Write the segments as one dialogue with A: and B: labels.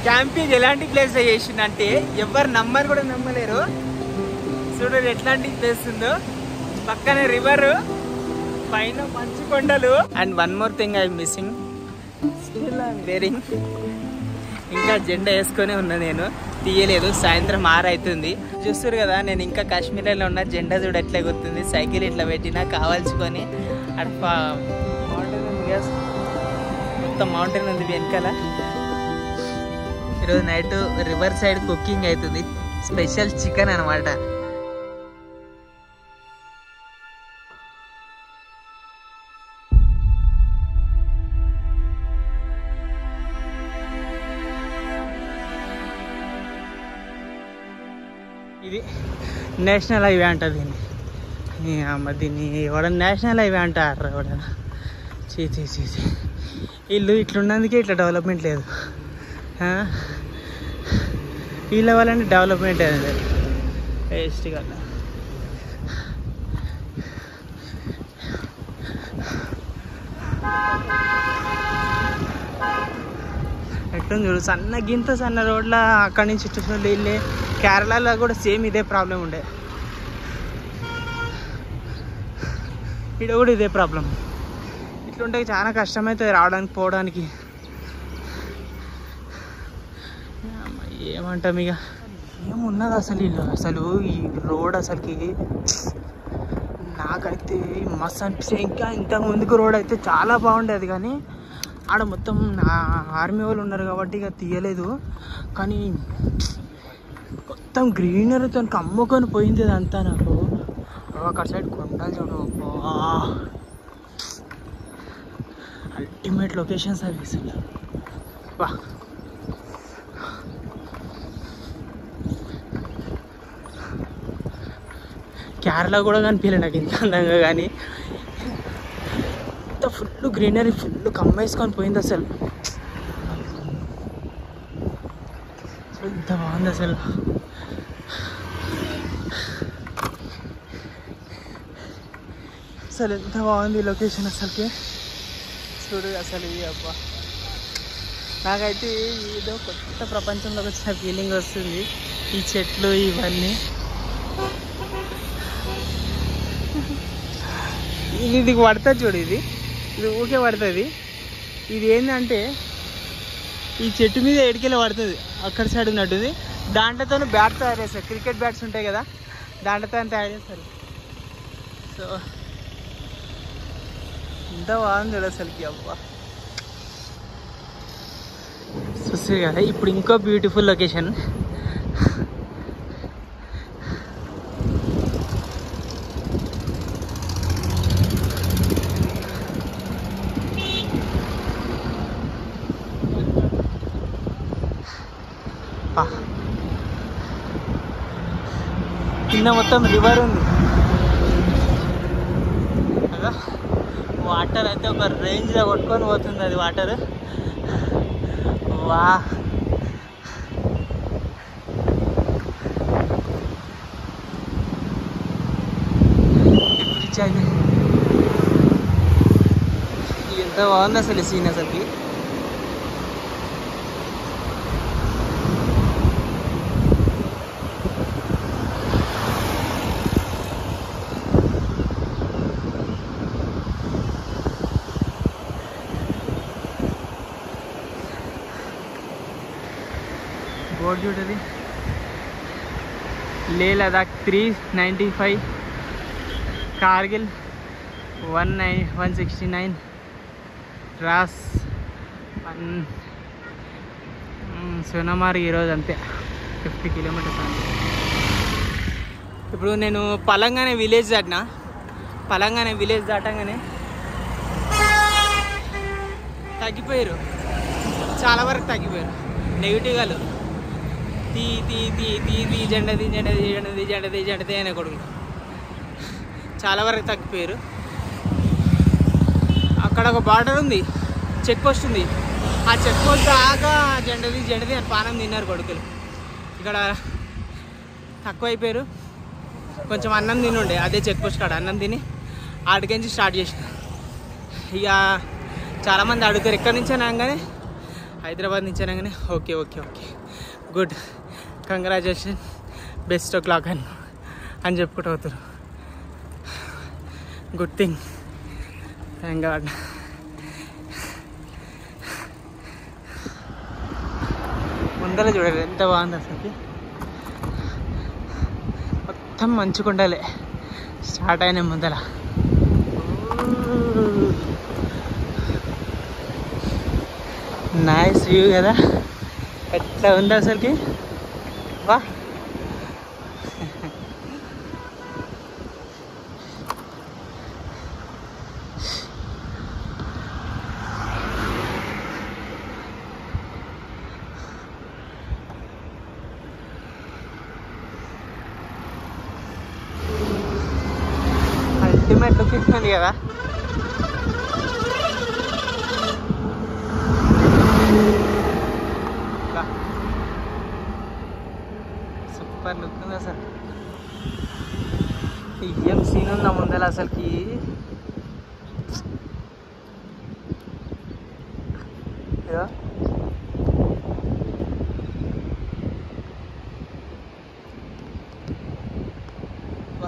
A: Camping ఎలాంటి place లో చేసిందంటే ఎవరు నమ్మరు కూడా నమ్మలేరు చూడండి ఎట్లాంటి ప్లేస్ ఉందో పక్కనే రివర్ పైన మంచు కొండలు and one more thing I missing still I'm wearing ఇంకా జెండా వేసుకొని ఉన్నా నేను తీయలేదు సాయంత్రం ఆరు అవుతుంది చూస్తారు కదా నేను ఇంకా కాశ్మీర్లో ఉన్న జెండా చూడ ఎట్లా గుర్తుంది సైకిల్ ఇట్లా పెట్టినా కావాల్చుకొని అడప మౌంటైన్ ఉంది కదా మొత్తం మౌంటైన్ ఉంది వెనకాల ఈరోజు నైట్ రివర్ సైడ్ కుకింగ్ అవుతుంది స్పెషల్ చికెన్ అనమాట ఇది నేషనల్ హైవే అంట దీన్ని ఈ అమ్మ దీన్ని ఎవడన్నా నేషనల్ హైవే అంటారు ఎవడన్నా చీ చీ చీ చీ ఇల్లు ఇట్లున్నందుకే ఇట్లా డెవలప్మెంట్ లేదు ఆ? వీళ్ళ వల్లనే డెవలప్మెంట్ అనేది లేదు వేస్ట్ కదా ఎట్టుంది చూడు సన్న గింత సన్న రోడ్ల అక్కడి నుంచి ఇటు సైడ్ వెళ్ళి కేరళలో కూడా సేమ్ ఇదే ప్రాబ్లం ఉండే ఇక్కడ కూడా ఇదే ప్రాబ్లం ఇట్లుంటే చాలా కష్టమవుతుంది రావడానికి పోవడానికి అమ్మ, ఏమంటాం ఇక ఏమున్నది అసలు ఇల్లు అసలు ఈ రోడ్ అసలుకి నాకైతే మస్తు అనిపిస్తుంది ఇంకా ఇంత ముందుకు రోడ్ అయితే చాలా బాగుండేది కానీ ఆడ మొత్తం ఆర్మీ వాళ్ళు ఉన్నారు కాబట్టి ఇక తీయలేదు కానీ మొత్తం గ్రీనరీతో కమ్ముకొని పోయింది అంతా నాకు అక్కడ సైడ్ కొండలు చూడు అల్టిమేట్ లొకేషన్స్ అవి అసలు వా కేరళ కూడా కనిపించలే నాకు ఇంత అందంగా కానీ ఇంత ఫుల్ గ్రీనరీ ఫుల్ కమ్మేసుకొని పోయింది అసలు అసలు ఇంత బాగుంది అసలు అసలు ఎంత బాగుంది లొకేషన్ అసలుకి చూడు అసలు ఈ అబ్బా నాకైతే ఏదో కొత్త ప్రపంచంలోకి వచ్చిన ఫీలింగ్ వస్తుంది ఈ చెట్లు ఇవన్నీ ఇది ఇది పడుతుంది చూడు ఇది ఇది ఊకే పడుతుంది ఇది ఏంటంటే ఈ చెట్టు మీద ఎడికెళ్ళి పడుతుంది అక్కడ సైడ్ ఉన్నట్టుంది దాంట్లతో బ్యాట్ తయారు చేస్తారు క్రికెట్ బ్యాట్స్ ఉంటాయి కదా దాంట్లతో తయారు చేస్తారు సో ఎంత బాగుంది చూడు అసలుకి అబ్బా చూస్తారు కదా ఇప్పుడు ఇంకో బ్యూటిఫుల్ లొకేషన్ పా. కింద మొత్తం రివర్ ఉంది కదా వాటర్ అయితే ఒక రేంజ్లో కొట్టుకొని పోతుంది అది వాటర్ వా ఈ బ్రిడ్జ్ అయితే ఎంత బాగుంది అసలు సీన్ అసలుకి బోర్డు చూడది Leh Ladakh three ninety five Kargil one nine one sixty nine రాస్ వన్ సోనమార్ ఈరోజు అంతే ఫిఫ్టీ కిలోమీటర్స్ అంతే ఇప్పుడు నేను పలంగానే విలేజ్ దాటిన పలంగానే విలేజ్ దాటంగానే తగ్గిపోయారు చాలా వరకు తగ్గిపోయారు నెగిటివ్ వాళ్ళు తీ తీ తీ తీ తీ జెండా తీ జెండా తీ జెండా తీ జెండా తీ జెండా తీ అనే కొడుకులు చాలా వరకు తగ్గిపోయారు అక్కడ ఒక బార్డర్ ఉంది చెక్ పోస్ట్ ఉంది ఆ చెక్ పోస్ట్ దాకా జెండా తీ జెండా తీ అని పానం తిన్నారు కొడుకులు ఇక్కడ తక్కువ అయిపోయారు కొంచెం అన్నం తినుండే అదే చెక్ పోస్ట్ కాడ అన్నం తిని ఆడికించి స్టార్ట్ చేసిన ఇక చాలామంది అడుగుతారు ఎక్కడి నుంచి అనగానే హైదరాబాద్ నుంచి అనగానే okay okay okay good congratulation best of luck అని అని చెప్పుకుంటూ అవుతారు గుడ్ థింగ్ థ్యాంక్ గాడ్ ముందర చూడాలి ఎంత బాగుంది అసలుకి మొత్తం మంచుకుండాలి స్టార్ట్ అయిన ముందర నైస్ వ్యూ కదా ఎట్లా ఉంది అసలుకి వా అల్టిమేట్ లొకేషన్ ఉంది కదా సూపర్ లుక్ ఉంది అసలు ఏం సీన్ ఉందా ముందర అసలుకి ఇదో. వా.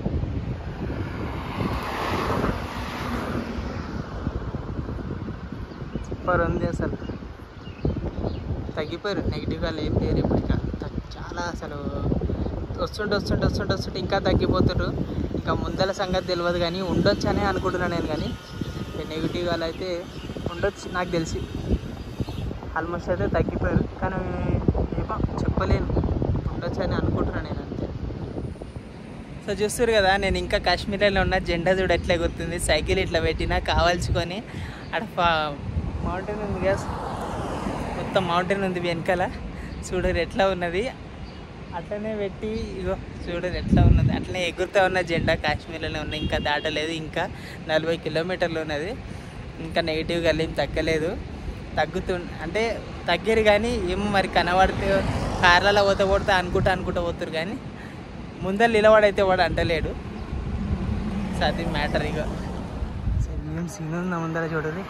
A: సూపర్ ఉంది అసలు తగ్గిపోయారు నెగిటివ్గా ఏం లేరు ఇప్పటికా త- చాలా అసలు వస్తుంటే వస్తుంటే వస్తుంటే వస్తుంటే ఇంకా తగ్గిపోతారు ఇంకా ముందల సంగతి తెలియదు కానీ ఉండొచ్చు అని అనుకుంటున్నాను నేను కానీ నెగిటివ్ వాళ్ళు అయితే ఉండొచ్చు నాకు తెలిసి ఆల్మోస్ట్ అయితే తగ్గిపోయారు కానీ ఏమో చెప్పలేను ఉండొచ్చు అని అనుకుంటున్నాను నేను అంతే సో చూస్తారు కదా నేను ఇంకా కాశ్మీర్లో ఉన్న జెండా చూడ ఎట్లా ఎగురుతుంది సైకిల్ ఇట్లా పెట్టినా కావాల్చుకొని అక్కడ మౌంటైన్ ఉంది కదా మొత్తం మౌంటైన్ ఉంది వెనకాల చూడరు ఎట్లా ఉన్నది అట్లనే పెట్టి ఇగో చూడరు ఎట్లా ఉన్నది అట్లనే ఎగురుతా ఉన్న జెండా కాశ్మీర్లోనే ఉంది ఇంకా దాటలేదు ఇంకా నలభై కిలోమీటర్లు ఉన్నది ఇంకా నెగిటివ్గా ఏం తగ్గలేదు తగ్గుతు అంటే తగ్గరు కానీ ఏమో మరి కనబడితే కార్లలో పోతే పోతే అనుకుంటా అనుకుంటా పోతారు కానీ ముందర నిలబడైతే వాడు అంటలేడు సో అది మ్యాటర్ ఇక సో ఏం సీన్ ఉందా ముందర చూడదు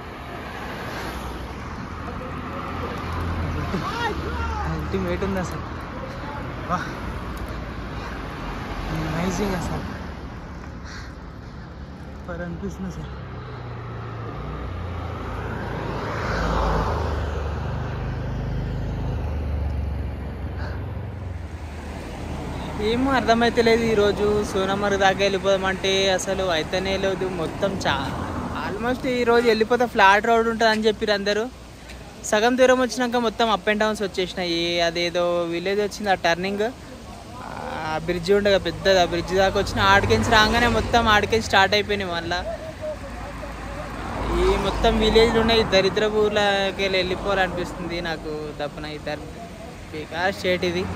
A: అల్టిమేట్ ఉంది అసలు వా అమేజింగ్ అసలు సూపర్ అనిపిస్తుంది అసలు ఏమో అర్థమైతే లేదు ఈరోజు సోనమర్ దాకా వెళ్ళిపోదామంటే అసలు అయితేనే లేదు మొత్తం చా ఆల్మోస్ట్ ఈరోజు వెళ్ళిపోతే ఫ్లాట్ రోడ్ ఉంటుంది అని చెప్పారు అందరూ సగం దూరం వచ్చినాక మొత్తం అప్ అండ్ డౌన్స్ వచ్చేసినాయి అదేదో విలేజ్ వచ్చింది ఆ టర్నింగ్ ఆ బ్రిడ్జ్ ఉండగా పెద్దది ఆ బ్రిడ్జ్ దాకా వచ్చిన ఆడికెంచి రాగానే మొత్తం ఆడికెంచి స్టార్ట్ అయిపోయినాయి మళ్ళా ఈ మొత్తం విలేజ్లు ఉన్నాయి దరిద్రపు ఊర్లకి వెళ్ళి వెళ్ళిపోవాలనిపిస్తుంది నాకు తప్పన ఇద్దరు బేకార్ స్టేట్ ఇది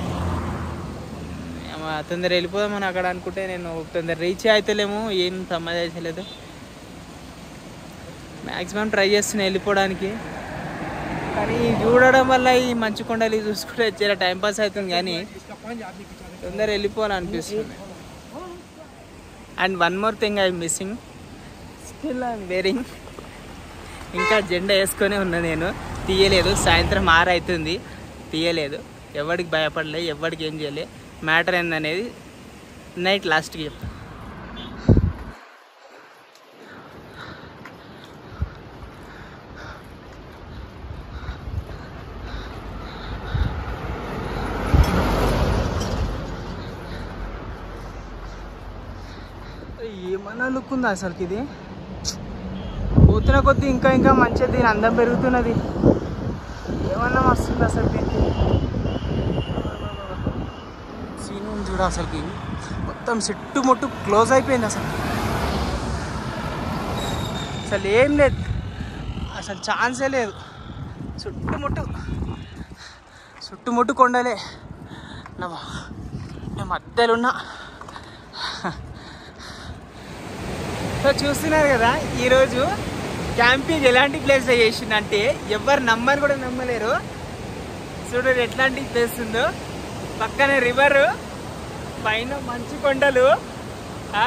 A: ఏమ తొందర వెళ్ళిపోదామని అక్కడ అనుకుంటే నేను తొందర రీచ్ అయితేలేము ఏం సంబంధించలేదు మ్యాక్సిమం ట్రై చేస్తున్నా వెళ్ళిపోవడానికి కానీ ఈ చూడడం వల్ల ఈ మంచు కొండలు ఇవి చూసుకుంటే చాలా టైం పాస్ అవుతుంది కానీ తొందర వెళ్ళిపోవాలనిపిస్తుంది and one more thing I missing still I'm wearing ఇంకా జెండా వేసుకొని ఉన్నా నేను తీయలేదు సాయంత్రం ఆరు అవుతుంది తీయలేదు ఎవరికి భయపడలే ఎవరికి ఏం చేయలే మ్యాటర్ ఏందనేది నైట్ లాస్ట్కి చెప్తాను ఏమన్నా లుక్ ఉందా అసలుకి ఇది పోతున్న కొద్దీ ఇంకా ఇంకా మంచిగా దీని అందం పెరుగుతున్నది ఏమన్నా వస్తుంది అసలుకి సీన్ ఉంది చూడ అసలుకి మొత్తం చుట్టుముట్టు క్లోజ్ అయిపోయింది అసలు అసలు ఏం లేదు అసలు ఛాన్సే లేదు చుట్టుముట్టు చుట్టుముట్టు కొండలే నా నేను మధ్యలో ఉన్నా సో చూస్తున్నారు కదా ఈరోజు క్యాంపింగ్ ఎలాంటి ప్లేస్ చేసిందంటే ఎవరు నమ్మని కూడా నమ్మలేరు చూడండి ఎట్లాంటి ప్లేస్ ఉందో పక్కన రివర్ పైన మంచు కొండలు ఆ?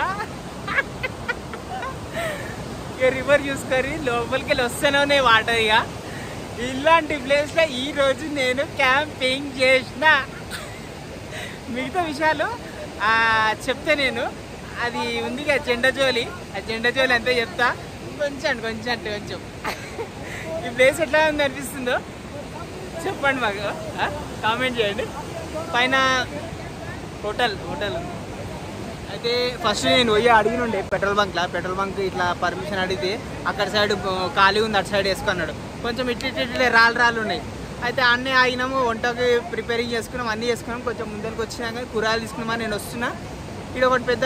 A: ఇక రివర్ చూసుకొని లోపలికి వెళ్ళి వస్తూనే ఉన్నాయి వాటర్ ఇక ఇలాంటి ప్లేస్లో ఈ రోజు నేను క్యాంపింగ్ చేసిన మిగతా విషయాలు ఆ, చెప్తే నేను అది ఉంది కదా జెండజోలి ఆ జెండజోలి అంతే చెప్తా కొంచెం అండి కొంచెం అంటే కొంచెం ఈ ప్లేస్ ఎట్లా ఉంది అనిపిస్తుందో చెప్పండి మాకు కామెంట్ చేయండి పైన హోటల్ హోటల్ ఉంది అయితే ఫస్ట్ నేను పోయి అడిగినుండే పెట్రోల్ బంక్లా పెట్రోల్ బంక్ ఇట్లా పర్మిషన్ అడిగితే అక్కడ సైడ్ ఖాళీ ఉంది అటు సైడ్ వేసుకున్నాడు కొంచెం ఇట్టి ఇట్టి ఇట్లే రాళ్ళు రాళ్ళు ఉన్నాయి అయితే అన్నీ ఆగినాము వంటకి ప్రిపేరింగ్ చేసుకున్నాం అన్నీ చేసుకున్నాం కొంచెం ముందరికి వచ్చినాక కూరగాయలు తీసుకున్నామని నేను వస్తున్నా ఇక్కడ ఒకటి పెద్ద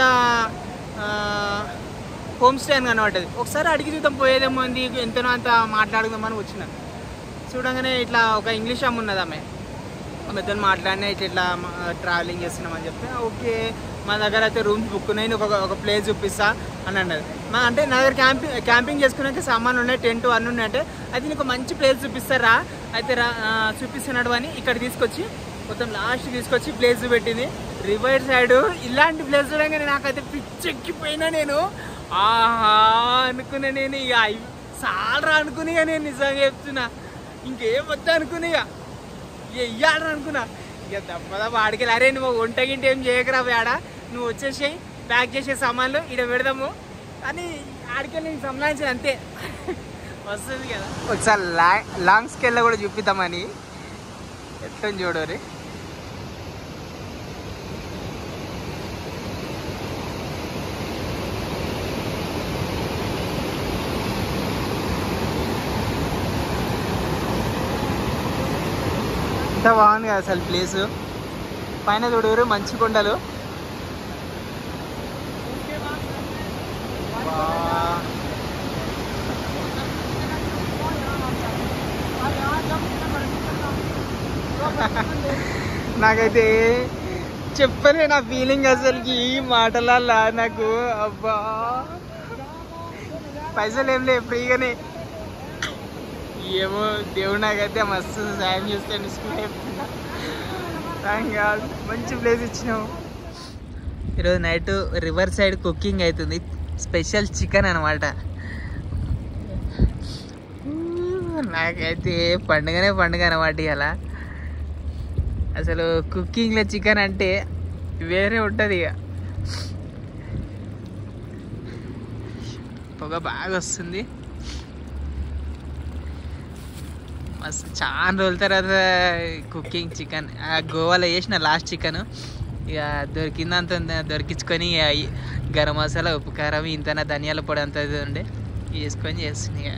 A: హోమ్ స్టే అని కనబడ్డది ఒకసారి అడిగి చూద్దాం పోయేదేమో ఉంది ఎంతనో అంత మాట్లాడుకుందామని వచ్చిన చూడంగానే ఇట్లా ఒక ఇంగ్లీష్ అమ్మ ఉన్నది ఆమె ఆమెతో మాట్లాడినా ఇట్లా ఇట్లా ట్రావెలింగ్ చేస్తున్నామని చెప్తే ఓకే మా దగ్గర అయితే రూమ్స్ బుక్ ఉన్నాయి నీకు ఒక ఒక ప్లేస్ చూపిస్తా అని అన్నది మా అంటే నా దగ్గర క్యాంపింగ్ క్యాంపింగ్ చేసుకున్నాక సామాన్లు ఉన్నాయి టెంట్ అన్నీ ఉన్నాయి అంటే అయితే నీకు మంచి ప్లేస్ చూపిస్తారా అయితే రా ఆ, చూపిస్తున్నాడు అని ఇక్కడ తీసుకొచ్చి మొత్తం లాస్ట్ తీసుకొచ్చి ప్లేస్ పెట్టింది రివర్ సైడ్ ఇలాంటి ప్లేస్ చూడగానే నాకైతే పిచ్చెక్కిపోయినా నేను ఆహా అనుకున్నా నేను ఇక అయ్- చాలా అనుకుని ఇక నేను నిజంగా చెప్తున్నా ఇంకేం వద్దా అనుకుని ఇక వెయ్యాలని అనుకున్నా ఇక దప్పదా వాడికి అరే నువ్వు వంట గింట ఏం చేయకరా ఆడ నువ్వు వచ్చేసేయి ప్యాక్ చేసే సామాన్లు ఇక్కడ పెడదాము అని ఆడికెళ్ళి నేను సంబంధించిన అంతే వస్తుంది కదా ఒకసారి లా లాంగ్ స్కేల్లో కూడా చూపిద్దామని ఎట్లా చూడరు ఎంత బాగుంది కదా అసలు ప్లేస్ పైన చూడరు మంచి కొండలు వా. నాకైతే చెప్పలే నా ఫీలింగ్ అసలుకి ఈ మాటలల్లా నాకు అబ్బా పైసలు ఏం లేవు ఫ్రీగానే ఏమో దేవుడు నాకైతే మస్తు సాయం చేస్తాను థ్యాంక్ గాడ్ మంచి ప్లేస్ ఇచ్చినావు ఈరోజు నైట్ రివర్ సైడ్ కుకింగ్ అవుతుంది స్పెషల్ చికెన్ అనమాట నాకైతే పండుగనే పండుగ అనమాట ఇలా అసలు కుకింగ్లో చికెన్ అంటే వేరే ఉంటుంది ఇక పొగ బాగా వస్తుంది మస్తు చాలా రోజుల తర్వాత కుకింగ్ చికెన్ గోవాలో చేసిన లాస్ట్ చికెన్ ఇక దొరికిందంత ఉంది, దొరికించుకొని ఇక ఈ గరం మసాలా ఉప్పు కారం ఇంత ధనియాల పొడి అంత ఇది ఉండే వేసుకొని చేస్తుంది ఇక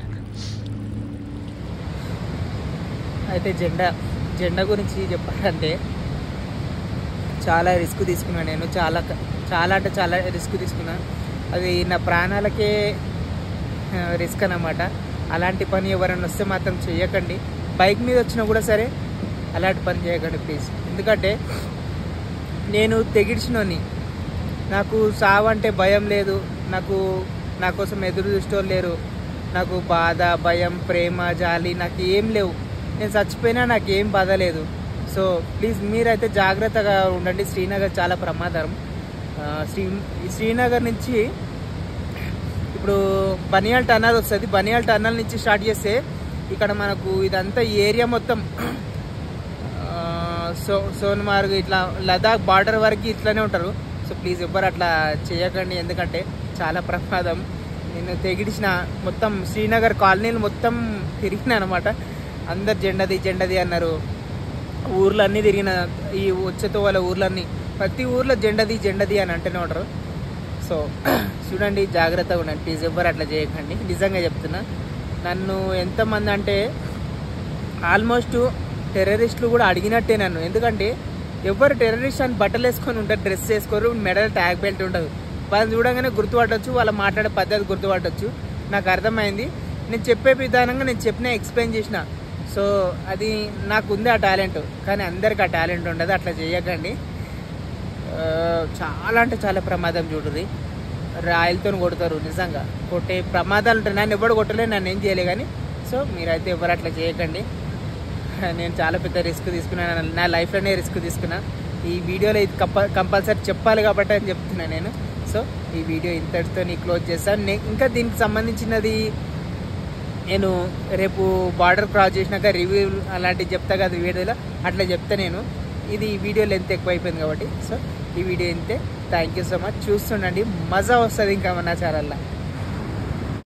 A: అయితే జెండా జెండా గురించి చెప్పాలంటే చాలా రిస్క్ తీసుకున్నాను నేను చాలా క- చాలా అంటే చాలా రిస్క్ తీసుకున్నాను అది నా ప్రాణాలకే రిస్క్ అన్నమాట అలాంటి పని ఎవరైనా వస్తే మాత్రం చేయకండి బైక్ మీద వచ్చినా కూడా సరే అలాంటి పని చేయకండి ప్లీజ్ ఎందుకంటే నేను తెగిడిచినోని నాకు సావు అంటే భయం లేదు నాకు నా కోసం ఎదురు చూసేవాళ్ళు లేరు నాకు బాధ భయం ప్రేమ జాలి నాకు ఏం లేవు నేను చచ్చిపోయినా నాకు ఏం బాధ లేదు సో ప్లీజ్ మీరైతే జాగ్రత్తగా ఉండండి శ్రీనగర్ చాలా ప్రమాదం ఆ, శ్రీ శ్రీనగర్ నుంచి ఇప్పుడు బనియాల్ టన్నల్ వస్తుంది బనియాల్ టన్నల్ నుంచి స్టార్ట్ చేస్తే ఇక్కడ మనకు ఇదంతా ఈ ఏరియా మొత్తం ఆ, సో సోన్మార్గ్ ఇట్లా లదాఖ్ బార్డర్ వరకు ఇట్లానే ఉంటారు సో ప్లీజ్ ఎవ్వరు అట్లా చేయకండి ఎందుకంటే చాలా ప్రమాదం నేను తెగిడిచిన మొత్తం శ్రీనగర్ కాలనీలు మొత్తం తిరిగిన అనమాట అందరు జెండది జెండది అన్నారు ఊర్లన్నీ తిరిగిన ఈ వచ్చేతో వాళ్ళ ఊర్లన్నీ ప్రతి ఊర్లో జెండది జెండది అని అంటూనే ఉంటారు సో చూడండి జాగ్రత్తగా ఉండండి ప్లీజ్ ఎవ్వరు అట్లా చేయకండి నిజంగా చెప్తున్నా నన్ను ఎంతమంది అంటే ఆల్మోస్ట్ టెర్రరిస్టులు కూడా అడిగినట్టే నన్ను ఎందుకంటే ఎవరు టెర్రరిస్ట్ అని బట్టలు వేసుకొని ఉంటారు డ్రెస్ వేసుకోరు మెడల్ ట్యాగ్ బెల్ట్ ఉండదు వాళ్ళని చూడంగానే గుర్తుపట్టొచ్చు వాళ్ళ మాట్లాడే పద్ధతి గుర్తుపట్టొచ్చు నాకు అర్థమైంది నేను చెప్పే విధానంగా నేను చెప్పిన ఎక్స్ప్లెయిన్ చేసిన సో అది నాకు ఉంది ఆ టాలెంట్ కానీ అందరికి ఆ టాలెంట్ ఉండదు అట్లా చేయకండి ఆ, చాలా అంటే చాలా ప్రమాదం చూడుర్రి రాయలతో కొడతారు నిజంగా కొట్టే ప్రమాదాలు ఉంటాయి నన్ను ఎవడు కొట్టలేదు నన్ను ఏం చేయలే కానీ సో మీరైతే ఎవరు అట్లా చేయకండి నేను చాలా పెద్ద రిస్క్ తీసుకున్నాను నా లైఫ్లోనే రిస్క్ తీసుకున్నా ఈ వీడియోలో ఇది కంప కంపల్సరీ చెప్పాలి కాబట్టి అని చెప్తున్నా నేను సో ఈ వీడియో ఇంతటితో నీ క్లోజ్ చేస్తాను నే- ఇంకా దీనికి సంబంధించినది నేను రేపు బార్డర్ క్రాస్ చేసినాక రివ్యూ అలాంటివి చెప్తా కదా వీడియోలో అట్లా చెప్తా నేను ఇది వీడియో లెంత్ ఎక్కువ అయిపోయింది కాబట్టి సో ఈ వీడియో ఇంతే థ్యాంక్ యూ సో మచ్ చూస్తుండండి మజా వస్తుంది ఇంకా మన ఛానల్లో